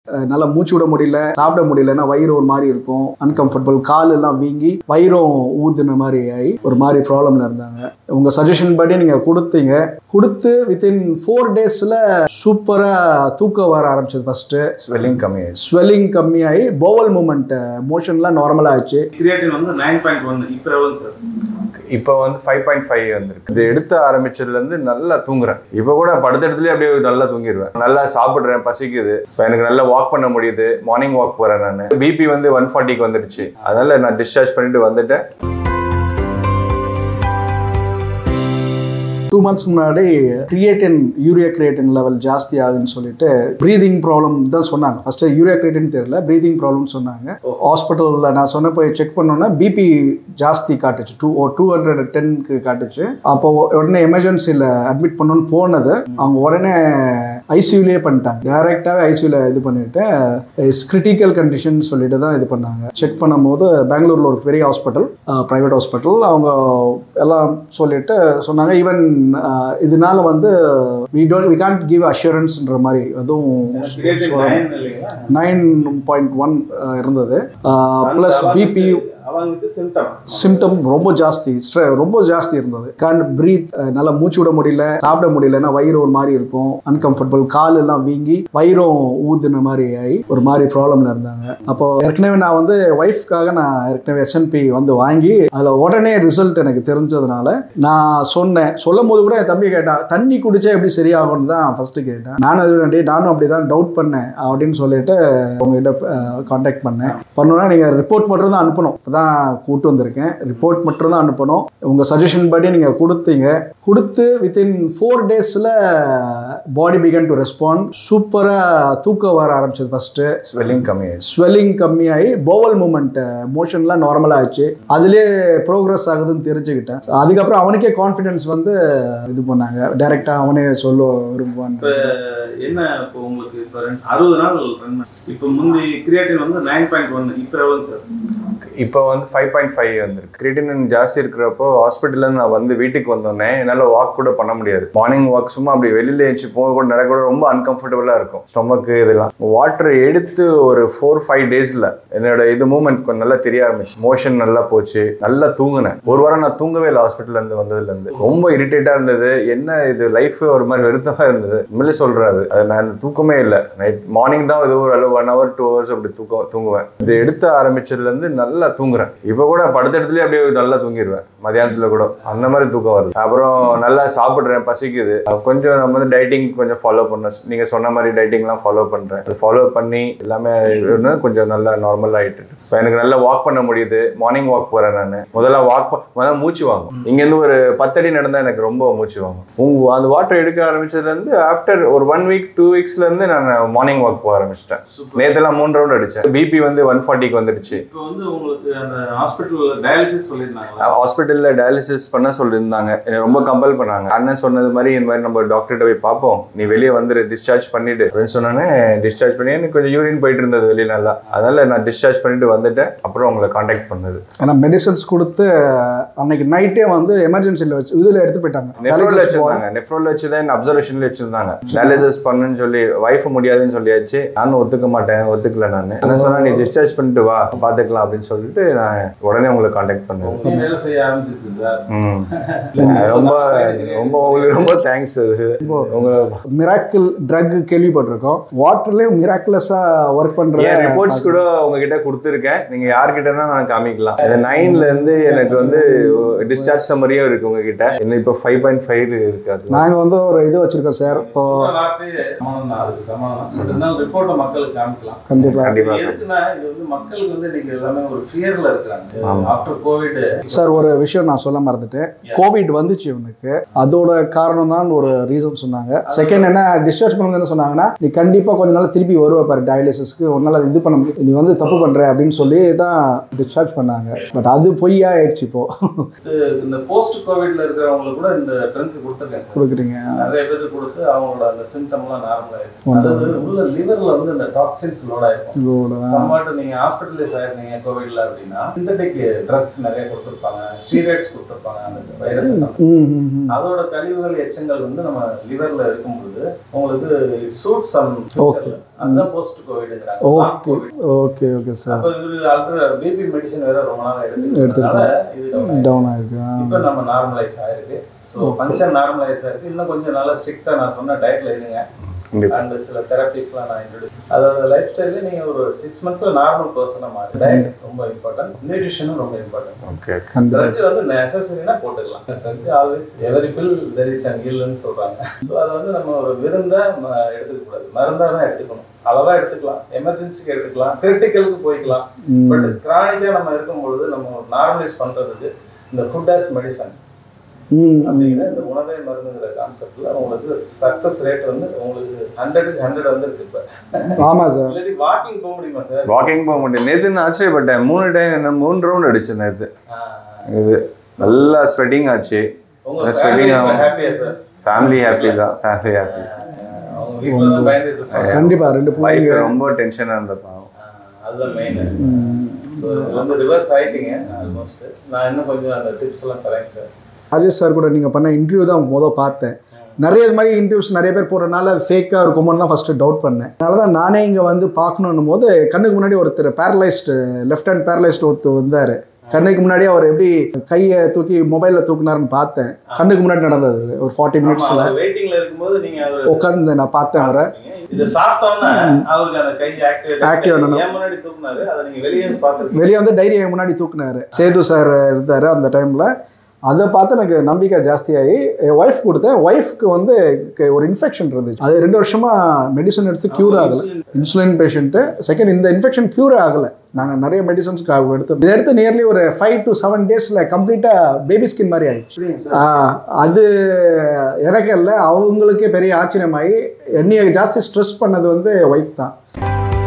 அஹ் நல்லா மூச்சு விட முடியல சாப்பிட முடியலன்னா வயிறு ஒரு மாதிரி இருக்கும் அன்கம்ஃபர்டபுள் கால் எல்லாம் வீங்கி வயிறும் ஊதுன மாதிரி ஆகி ஒரு மாதிரி ப்ராப்ளம்ல இருந்தாங்க உங்க சஜஷன் படி நீங்க கொடுத்தீங்க கொடுத்து வித்தின் ஃபோர் டேஸ்ல சூப்பரா தூக்கம் வர ஆரம்பிச்சது ஃபர்ஸ்ட் ஸ்வெல்லிங் கம்மியாயிடுச்சு ஸ்வெல்லிங் கம்மியாகி போவல் மூமெண்ட் மோஷன்லாம் நார்மலாக ஆச்சு கிரியேட்டின் வந்து நைன் பாயிண்ட் ஒன் இப்போ எவ்வளோ சார் இப்போ வந்து ஃபைவ் பாயிண்ட் ஃபைவ் வந்திருக்கு இது எடுத்து ஆரம்பிச்சதுலேருந்து நல்லா தூங்குறேன் இப்போ கூட படுத்த இடத்துல அப்படியே நல்லா தூங்கிடுவேன் நல்லா சாப்பிட்றேன் பசிக்குது இப்போ எனக்கு நல்லா வாக் பண்ண முடியுது மார்னிங் வாக் போகிறேன் நான் பிபி வந்து ஒன் ஃபார்ட்டிக்கு வந்துடுச்சு அதனால நான் டிஸ்சார்ஜ் பண்ணிட்டு வந்துட்டேன் டூ மந்த்ஸ் முன்னாடி கிரியேட்டின் யூரியா கிரியேட்டின் லெவல் ஜாஸ்தி ஆகுதுன்னு சொல்லிட்டு ப்ரீதிங் ப்ராப்ளம் தான் சொன்னாங்க ஃபர்ஸ்ட் யூரியா கிரியேட்டின் தெரியல ப்ரீதிங் ப்ராப்ளம் சொன்னாங்க ஹாஸ்பிட்டலில் நான் சொன்ன போய் செக் பண்ணோன்னா பிபி ஜாஸ்தி காட்டுச்சு டூ ஓ டூ ஹண்ட்ரட் டென்க்கு காட்டுச்சு அப்போ உடனே எமர்ஜென்சியில் அட்மிட் பண்ணணும்னு போனது அவங்க உடனே ஐசியூலேயே பண்ணிட்டாங்க டைரெக்டாகவே ஐசியூவில் இது பண்ணிட்டு இஸ் கிரிட்டிக்கல் கண்டிஷன் சொல்லிட்டு தான் இது பண்ணாங்க செக் பண்ணும்போது பெங்களூரில் ஒரு பெரிய ஹாஸ்பிட்டல் ப்ரைவேட் ஹாஸ்பிட்டல் அவங்க எல்லாம் சொல்லிட்டு சொன்னாங்க ஈவன் இதனால வந்து we don't we can't give அஷூரன்ஸ்ன்ற மாதிரி கிரியேட்டின் அதுவும் நைன் இல்லைங்களா நைன் பாயிண்ட் ஒன் இருந்தது ப்ளஸ் பிபி அவங்களுக்கு சிம்டம் சிம்டம் ரொம்ப ஜாஸ்தி ஸ்ட்ரெ ரொம்ப ஜாஸ்தி இருந்தது கான் பிரீத் நல்லா மூச்சு விட முடியல சாப்பிட முடியலன்னா வயிறு ஒரு மாதிரி இருக்கும் அன்கம்ஃபர்டபுள் கால் எல்லாம் வீங்கி வயிறும் ஊதுன மாதிரி ஆகி ஒரு மாதிரி ப்ராப்ளம்ல இருந்தாங்க அப்போ ஏற்கனவே நான் வந்து ஒய்ஃப்காக நான் ஏற்கனவே எஸ்என்பி வந்து வாங்கி அதில் உடனே ரிசல்ட் எனக்கு தெரிஞ்சதுனால நான் சொன்னேன் சொல்லும் போது கூட என் தம்பி கேட்டான் தண்ணி குடிச்சா எப்படி சரியாகும்னு தான் ஃபர்ஸ்ட் கேட்டேன் நானும் அது டேய், நானும் அப்படி தான் டவுட் பண்ணேன் அப்படின்னு சொல்லிட்டு உங்ககிட்ட காண்டாக்ட் பண்ணேன் பண்ணோன்னா நீங்கள் ரிப்போர்ட் மட்டும் தான் அனுப்பணும் அதான் கூட்டு வந்திருக்கேன் ரிப்போர்ட் மட்டும் தான் அனுப்பணும் உங்கள் சஜஷன் படி நீங்கள் கொடுத்தீங்க கொடுத்து வித்தின் ஃபோர் டேஸில் பாடி பிகன் டு ரெஸ்பாண்ட் சூப்பராக தூக்கம் வர ஆரம்பிச்சது ஃபஸ்ட்டு ஸ்வெல்லிங் கம்மியாயிடுச்சு ஸ்வெல்லிங் கம்மியாகி போவல் மூமெண்ட் மோஷன்லாம் நார்மலாக ஆச்சு அதுலேயே ப்ரோக்ரஸ் ஆகுதுன்னு தெரிஞ்சுக்கிட்டேன் அதுக்கப்புறம் அவனுக்கே கான்ஃபிடென்ஸ் வந்து இது பண்ணாங்க டைரெக்டாக அவனே சொல்ல விரும்புவான் என்ன இப்போ உங்களுக்கு இப்போ ரெண்டு அறுபது நாள் ரன் இப்போ முந்தி கிரியேட்டின் வந்து நைன் பாயிண்ட் ஒன் இப்போ எவ்வளோ சார் இப்போ வந்து ஃபைவ் பாயிண்ட் ஃபைவ் வந்திருக்கு கிரிட்டின் ஜாஸ்தி இருக்கிறப்போ ஹாஸ்பிட்டல்லேருந்து நான் வந்து வீட்டுக்கு வந்தோடனே என்னால் வாக் கூட பண்ண முடியாது மார்னிங் வாக் சும்மா அப்படி வெளியில் ஏஞ்சி போக கூட நடக்க கூட ரொம்ப அன்கம்ஃபர்டபுளாக இருக்கும் ஸ்டொமக்கு இதெல்லாம் வாட்டர் எடுத்து ஒரு ஃபோர் ஃபைவ் டேஸில் என்னோட இது மூமெண்ட் கொஞ்சம் நல்லா தெரிய ஆரம்பிச்சு மோஷன் நல்லா போச்சு நல்லா தூங்கினேன் ஒரு வாரம் நான் தூங்கவே இல்லை ஹாஸ்பிட்டல்லேருந்து வந்ததுலேருந்து ரொம்ப இரிட்டேட்டாக இருந்தது என்ன இது லைஃப் ஒரு மாதிரி வருத்தமாக இருந்தது உண்மையிலே சொல்கிறாரு அது நான் அந்த தூக்கமே இல்லை நைட் மார்னிங் தான் இது ஒரு ஒன் ஹவர் டூ ஹவர்ஸ் அப்படி தூக்கம் தூங்குவேன் இது எடுத்து ஆரம்பிச்சதுலேருந்து நல்லா தூங்குறேன் இப்போ கூட படுத்த இடத்துல அப்படியே நல்லா தூங்கிடுவேன் மதியானத்தில் கூட அந்த மாதிரி தூக்கம் வருது அப்புறம் நல்லா சாப்பிட்றேன் பசிக்குது அப்ப கொஞ்சம் நம்ம வந்து டைட்டிங் கொஞ்சம் ஃபாலோ பண்ண நீங்கள் சொன்ன மாதிரி டைட்டிங்லாம் ஃபாலோ பண்ணுறேன் அது ஃபாலோ பண்ணி எல்லாமே இன்னும் கொஞ்சம் நல்லா நார்மல் ஆகிட்டு இப்போ எனக்கு நல்லா வாக் பண்ண முடியுது மார்னிங் வாக் போகிறேன் நான் முதல்ல வாக் முதல்ல மூச்சு வாங்கும் இங்கேருந்து ஒரு பத்தடி நடந்தால் எனக்கு ரொம்ப மூச்சு வாங்கும் உங்க அந்த வாட்டர் எடுக்க ஆரம்பிச்சதுலேருந்து ஆஃப்டர் ஒரு ஒன் வீக் டூ வீக்ஸ்லேருந்து நான் மார்னிங் வாக் போக ஆரம்பிச்சிட்டேன் நேற்றுலாம் மூணு ரவுண்ட் அடித்தேன் பிபி வந்து ஒன் ஃபார்ட்டிக்கு வந்துடுச்சு இப்போ வந்து உங்களுக்கு அந்த ஹாஸ்பிட்டல் டயாலிசிஸ் சொல்லியிருந்தாங்களா ஹாஸ்பிட்டலில் டயாலிசிஸ் பண்ண சொல்லியிருந்தாங்க என்னை ரொம்ப கம்பல் பண்ணாங்க அண்ணன் சொன்னது மாதிரி இந்த மாதிரி நம்ம டாக்டர்கிட்ட போய் பார்ப்போம் நீ வெளியே வந்துரு டிஸ்சார்ஜ் பண்ணிட்டு அப்படின்னு சொன்னோன்னே டிஸ்சார்ஜ் பண்ணி எனக்கு கொஞ்சம் யூரின் போயிட்டு இருந்தது வெளியே நல்லா அதனால நான் டிஸ்சார்ஜ் பண்ணிட்டு வந்துட்டேன் அப்புறம் உங்களை காண்டாக்ட் பண்ணது ஏன்னா மெடிசன்ஸ் கொடுத்து அன்னைக்கு நைட்டே வந்து எமர்ஜென்சியில் வச்சு இதில் எடுத்து போயிட்டாங்க நெஃப்ரோல Dialysis வச்சிருந்தாங்க நெஃப்ரோல வச்சு தான் அப்சர்வேஷன்ல வச்சிருந்தாங்க டயாலிசிஸ் பண்ணுன்னு சொல்லி வைஃப் முடியாதுன்னு சொல்லியாச்சு நானும் ஒத்துக்க மாட்டேன் ஒத்துக்கல நான் என்ன சொன்னா நீ டிஸ்சார்ஜ் பண்ணிட்டு வா பாத்துக்கலாம் அப்படின்னு சொல்லிட்டு நான் உடனே உங்களை காண்டாக்ட் பண்ணது நீ வேலை செய்ய ஆரம்பிச்சிருச்சு சார் ம் ரொம்ப ரொம்ப உங்களுக்கு ரொம்ப தேங்க்ஸ் அது உங்க மிராக்கிள் ட்ரக் கேள்விப்பட்டிருக்கோம் வாட்டர்லேயே மிராக்குலஸாக ஒர்க் பண்ணுற என் ரிப்போர்ட்ஸ் கூட உங்ககிட்ட கொடுத்துருக்கேன் நீங்க யார்கிட்டனா நான் காமிக்கலாம் இந்த நைன்ல இருந்து எனக்கு வந்து டிஸ்சார்ஜ் சம்மரியும் இருக்கு உங்ககிட்ட இன்னும் இப்போ ஃபைவ் பாயிண்ட் ஃபைவ் இருக்கு அது நாங்கள் வந்து ஒரு இது வச்சுருக்கோம் சார் இப்போ சொல்ற வார்த்தையே சமாதானம் தான் அதுக்கு சமாதானம் பட் இருந்தாலும் ரிப்போர்ட்டை மக்களுக்கு காமிக்கலாம் கண்டிப்பாக கண்டிப்பா இது எதுக்குன்னா இது வந்து மக்களுக்கு வந்து இன்னைக்கு எல்லாமே ஒரு ஃபியர்ல இருக்கிறாங்க ஆஃப்டர் கோவிட் சார் ஒரு விஷயம் நான் சொல்ல மறந்துட்டேன் கோவிட் வந்துச்சு இவனுக்கு அதோட காரணம் தான் ஒரு ரீசன் சொன்னாங்க செகண்ட் என்ன டிஸ்சார்ஜ் பண்ணுறது என்ன சொன்னாங்கன்னா நீ கண்டிப்பாக கொஞ்ச நாள் திருப்பி வருவ பாரு டயாலிசிஸ்க்கு ஒரு நாள் அது இது பண்ண முடியும் நீ வந்து தப்பு பண்ணுற அப்படின்னு சொல்லி தான் டிஸ்சார்ஜ் பண்ணாங்க பட் அது பொய்யா ஆயிடுச்சு இப்போ இந்த போஸ்ட் கோவிட்ல இருக்கிறவங்களுக்கு கூட இந்த ட்ரிங்க் கொடுத்துருக்கேன் சார் கொடுக்குறீங்க நிறைய பேருக்கு கொடுத்து அவங்களோட அந்த சிம்டம்லாம் நார்மல் ஆயிருக்கும் அதாவது உள்ள லிவர்ல வந்து இந்த டாக்ஸின்ஸ் லோட் ஆயிருக்கும் இதோட சம்வாட் நீங்க ஹாஸ்பிட்டலைஸ் ஆயிருந்தீங்க கோவிட்ல இல்லை அப்படின்னா சிந்தட்டிக் ட்ரக்ஸ் நிறைய கொடுத்துருப்பாங்க ஸ்டீராய்ட்ஸ் கொடுத்துருப்பாங்க அந்த வைரஸ் ம் ம் ம் அதோட கழிவுகள் எச்சங்கள் வந்து நம்ம லிவர்ல இருக்கும்பொழுது உங்களுக்கு இட் சூட் சம் Okay. அதுதான் போஸ்ட் கோவிட்ங்கிறாங்க ஓகே ஓகே ஓகே சார் அப்போ இவரு அல்ட்ரா பிபி மெடிசன் வேற ரொம்ப நாளா எடுத்துக்கிறதுனால இது down ஆயிடுச்சு. டவுன் ஆயிருக்கு ஆ. இப்போ நம்ம நார்மலைஸ் ஆயிருக்கு ஸோ ஃபங்க்ஷன் நார்மலைஸ் ஆயிருக்கு இன்னும் கொஞ்சம் நல்லா ஸ்ட்ரிக்டா நான் சொன்ன டயட்ல இருங்க கண்டிப்பா அண்ட் சில தெரப்பிஸ்லாம் நான் இன்ட்ரடியூஸ் அதோட லைஃப் ஸ்டைல நீங்க ஒரு சிக்ஸ் மந்த்ஸ்ல நார்மல் பர்சனாக மாறி டயட் ரொம்ப இம்பார்ட்டன்ட் நியூட்ரிஷனும் ரொம்ப இம்பார்ட்டன்ட் ஓகே கண்டிப்பா ட்ரக் வந்து நெசசரினா போட்டுக்கலாம் drug always every pill there is an இல்லைன்னு சொல்றாங்க ஸோ அதை வந்து நம்ம ஒரு விருந்தா ம- எடுத்துக்க கூடாது மருந்தா தான் எடுத்துக்கணும் அளவா எடுத்துக்கலாம் எமர்ஜென்சிக்கு எடுத்துக்கலாம் கிரிட்டிக்கலுக்கு போய்க்கலாம் ம். பட் கிரானிக்கா நம்ம இருக்கும்பொழுது நம்ம நார்மலைஸ் பண்றதுக்கு இந்த ஃபுட் ஆஸ் மெடிசன் ம் அப்படிங்கிற இந்த உணவே மருந்துங்கிற கான்செப்ட்ல உங்களுக்கு சக்சஸ் ரேட் வந்து உங்களுக்கு ஹண்ட்ரடுக்கு ஹண்ட்ரட் வந்து இருக்கு இப்போ ஆமாம் சார் இல்லாட்டி வாக்கிங் போக முடியுமா சார் வாக்கிங் போக முடியும் நேத்து நான் ஆச்சரியப்பட்டேன் மூணு டைம் மூணு ரவுண்ட் அடிச்சேன் நேத்து இது நல்லா ஸ்வெட்டிங் ஆச்சு உங்க Yes, ஃபேமிலி wedding ஆகும். ஹாப்பியா சார் ஃபேமிலி ஹாப்பி தான் ஃபேமிலி ஹாப்பி அவங்க வீட்டில் தான் பயந்துட்டு இருப்பாங்க கண்டிப்பா ரெண்டு வைஃப் பிள்ளைங்க ரொம்ப டென்ஷனா இருந்தப்பாங்க ஆஹ் அதுதான் மெயின் ஸோ இது வந்து ரிவர்ஸ் ஆயிட்டீங்க ஆல்மோஸ்ட் நான் இன்னும் கொஞ்சம் அந்த டிப்ஸ் எல்லாம் தரேன் சார் அஜய் சார் கூட நீங்கள் பண்ண இன்டர்வியூ தான் மொதல் பார்த்தேன் நிறைய இது மாதிரி இன்டர்வியூஸ் நிறைய பேர் போடுறதுனால அது ஃபேக்காக இருக்குமோன்னு தான் ஃபஸ்ட்டு டவுட் பண்ணேன் அதனால தான் நானே இங்கே வந்து பார்க்கணும் போது கண்ணுக்கு முன்னாடி ஒருத்தர் பேரலைஸ்டு லெஃப்ட் ஹேண்ட் பேரலைஸ்டு ஒருத்தர் வந்தார் கண்ணுக்கு முன்னாடி அவர் எப்படி கையை தூக்கி மொபைலில் தூக்குனாருன்னு பார்த்தேன் கண்ணுக்கு முன்னாடி நடந்தது ஒரு ஃபார்ட்டி மினிட்ஸில் வெயிட்டிங்ல இருக்கும்போது நீங்க அவர் உட்காந்து நான் பார்த்தேன் அவரை இதை சாப்பிட்டோன்னா அவருக்கு அந்த கை ஆக்டிவேட் Activate ஆனோம். ஏன் முன்னாடி தூக்குனாரு அதை நீங்க வெளியே பார்த்துருக்கீங்க வெளியே வந்து டைரியை முன்னாடி தூக்குனாரு சேது சார் இருந்தார் அந்த டைமில் அதை பார்த்து எனக்கு நம்பிக்கை ஜாஸ்தியாகி என் ஒய்ஃப் கொடுத்தேன் ஒய்ஃப்க்கு வந்து க- ஒரு இன்ஃபெக்ஷன் இருந்துச்சு அது ரெண்டு வருஷமாக மெடிசன் எடுத்து க்யூர் ஆகலை இன்சுலின் பேஷண்ட்டு செகண்ட் இந்த இன்ஃபெக்ஷன் க்யூர் ஆகலை நாங்கள் நிறைய மெடிசன்ஸ்க்கு எடுத்தோம் இதை எடுத்து நியர்லி ஒரு ஃபைவ் டு செவன் டேஸில் கம்ப்ளீட்டாக பேபி ஸ்கின் மாதிரி ஆயிடுச்சு ஆ, அது எனக்கு இல்லை அவங்களுக்கே பெரிய ஆச்சரியமாகி என்னைய ஜாஸ்தி ஸ்ட்ரெஸ் பண்ணது வந்து ஒய்ஃப் தான்